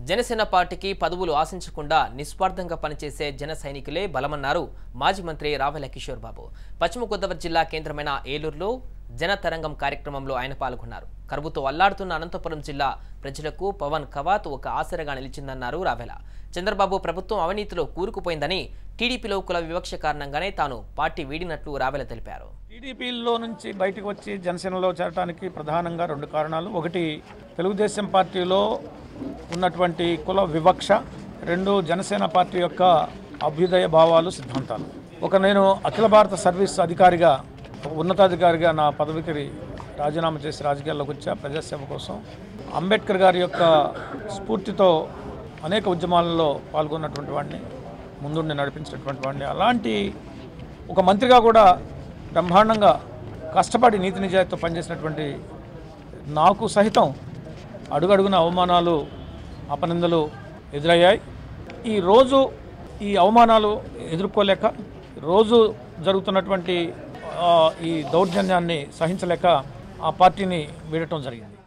జనసేన పార్టీకి పదవులు ఆశించకుండా నిస్వార్థంగా పనిచేసే జన సైనికులే బలమన్నారు మాజీ మంత్రి రావెల కిషోర్ బాబు పశ్చిమ గోదావరి జిల్లా కేంద్రమైన ఏలూరులో జన తరంగం కార్యక్రమంలో ఆయన పాల్గొన్నారు కరువుతో అల్లాడుతున్న అనంతపురం జిల్లా ప్రజలకు పవన్ కవాత్ ఒక ఆసరగా నిలిచిందన్నారు రావెల చంద్రబాబు ప్రభుత్వం అవినీతిలో కూరుకుపోయిందని టీడీపీలో కుల వివక్ష కారణంగానే తాను పార్టీ వీడినట్లు రావెల తెలిపారు టీడీపీలో నుంచి బయటకు వచ్చి జనసేనలో చేరడానికి ప్రధానంగా రెండు కారణాలు ఒకటి తెలుగుదేశం పార్టీలో ఉన్నటువంటి కుల వివక్ష రెండు జనసేన పార్టీ యొక్క అభ్యుదయ భావాలు సిద్ధాంతాలు ఒక నేను అఖిల భారత సర్వీస్ అధికారిగా ఒక ఉన్నతాధికారిగా నా పదవికి రాజీనామా చేసి రాజకీయాల్లోకి వచ్చా ప్రజాసేవ కోసం అంబేద్కర్ గారి యొక్క స్ఫూర్తితో అనేక ఉద్యమాలలో పాల్గొన్నటువంటి వాడిని ముందుండి నడిపించినటువంటి వాడిని అలాంటి ఒక మంత్రిగా కూడా బ్రహ్మాండంగా కష్టపడి నీతి నిజాయితీతో పనిచేసినటువంటి నాకు సహితం అడుగడుగున అవమానాలు అపనిందలు ఎదురయ్యాయి ఈ రోజు ఈ అవమానాలు ఎదుర్కోలేక రోజు జరుగుతున్నటువంటి ఆ, ఈ దౌర్జన్యాన్ని సహించలేక ఆ పార్టీని వీడటం జరిగింది